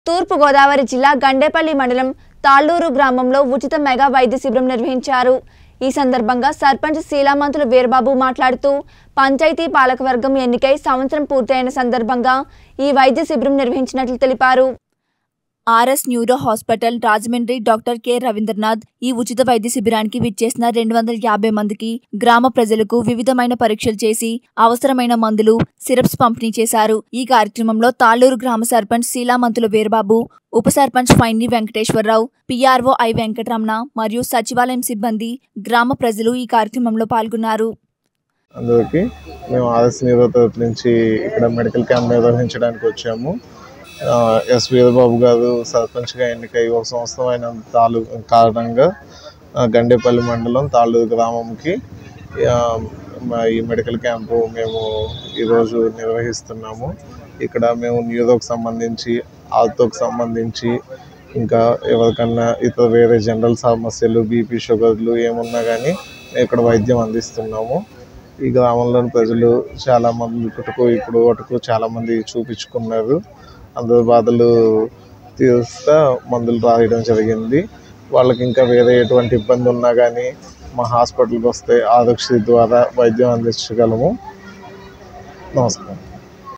తూర్పు గోదావరి జిల్లా గండేపల్లి మండలం తాళ్లూరు గ్రామంలో ఉచిత మెగా వైద్య శిబిరం నిర్వహించారు ఈ సందర్భంగా సర్పంచ్ శీలామంతుల వీరబాబు మాట్లాడుతూ పంచాయతీ పాలకవర్గం ఎన్నికై సంవత్సరం పూర్తయిన సందర్భంగా ఈ వైద్య శిబిరం నిర్వహించినట్లు తెలిపారు RS neuro hospital Rajahmundry doctor K Ravindranath ఈ ఉచిత వైద్య శిబిరానికి విచ్చేసిన రెండు వందల యాభై మందికి గ్రామ ప్రజలకు వివిధమైన పరీక్షలు చేసి అవసరమైన మందులు సిరప్స్ పంపిణీ చేశారు ఈ కార్యక్రమంలో తాళ్లూరు గ్రామ సర్పంచ్ శీలామంతుల వీరబాబు ఉప సర్పంచ్ ఫైని వెంకటేశ్వరరావు పిఆర్ఓ ఐ వెంకటరమణ మరియు సచివాలయం సిబ్బంది గ్రామ ప్రజలు ఈ కార్యక్రమంలో పాల్గొన్నారు అందరికీ మేము ఆర్ఎస్ నీరో తరపు నుంచి ఇక్కడ మెడికల్ క్యాంప్ నిర్వహించడానికి వచ్చాము ఆ, ఎస్ వీరబాబు గారు సర్పంచ్గా ఎన్నికై ఒక సంవత్సరం అయిన తాలూ కారణంగా ఆ, గండేపల్లి మండలం తాళ్ళూరు గ్రామంకి ఆ, మా ఈ మెడికల్ క్యాంపు మేము ఈరోజు నిర్వహిస్తున్నాము ఇక్కడ మేము న్యూరోకి సంబంధించి ఆర్థోకి సంబంధించి ఇంకా ఎవరికన్నా ఇతర వేరే జనరల్ సమస్యలు బీపీ షుగర్లు ఏమున్నా కానీ ఇక్కడ వైద్యం అందిస్తున్నాము ఈ గ్రామంలోని ప్రజలు చాలా మంది ఇప్పటికు ఇప్పుడు వరకు చాలా మంది చూపించుకున్నారు అందరి బాధలు తీరుస్తా మందులు రాయడం జరిగింది వాళ్ళకి ఇంకా వేరే ఎటువంటి ఇబ్బంది ఉన్నా కానీ మా హాస్పిటల్కి వస్తే ఆరోగ్యశ్రీ ద్వారా వైద్యం అందించగలము నమస్కారం